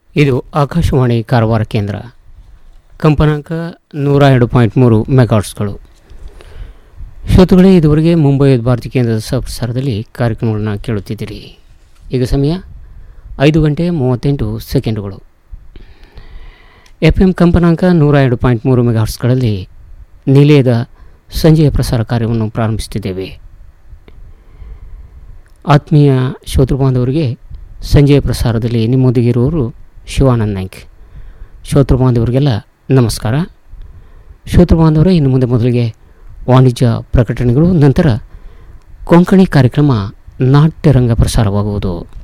ಇದು ಆಕಾಶವಾಣಿ ಕಾರವಾರ ಕೇಂದ್ರ ಕಂಪನಾಂಕ ನೂರ ಎರಡು ಪಾಯಿಂಟ್ ಮೂರು ಮೆಗಾಟ್ಸ್ಗಳು ಶ್ರೋತೃಗಳೇ ಇದುವರೆಗೆ ಮುಂಬೈ ಭಾರತಿ ಕೇಂದ್ರದ ಸಹಪ್ರಸಾರದಲ್ಲಿ ಕಾರ್ಯಕ್ರಮಗಳನ್ನ ಕೇಳುತ್ತಿದ್ದೀರಿ ಈಗ ಸಮಯ ಐದು ಗಂಟೆ ಮೂವತ್ತೆಂಟು ಸೆಕೆಂಡುಗಳು ಎಫ್ ಎಂ ಕಂಪನಾಂಕ ನೂರ ಎರಡು ಪಾಯಿಂಟ್ ಮೂರು ಮೆಗಾಟ್ಸ್ಗಳಲ್ಲಿ ನಿಲಯದ ಸಂಜೆಯ ಪ್ರಸಾರ ಕಾರ್ಯವನ್ನು ಪ್ರಾರಂಭಿಸುತ್ತಿದ್ದೇವೆ ಆತ್ಮೀಯ ಶ್ರೋತೃ ಬಾಂಧವರಿಗೆ ಸಂಜೆಯ ಪ್ರಸಾರದಲ್ಲಿ ನಿಮ್ಮೊಂದಿಗಿರುವವರು ಶಿವಾನಂದ್ ನಾಯ್ಕ್ ಶ್ರೋತೃ ಬಾಂಧವರಿಗೆಲ್ಲ ನಮಸ್ಕಾರ ಶ್ರೋತೃ ಬಾಂಧವರೇ ಇನ್ನು ಮುಂದೆ ಮೊದಲಿಗೆ ವಾಣಿಜ್ಯ ಪ್ರಕಟಣೆಗಳು ನಂತರ ಕೊಂಕಣಿ ಕಾರ್ಯಕ್ರಮ ನಾಟ್ಯರಂಗ ಪ್ರಸಾರವಾಗುವುದು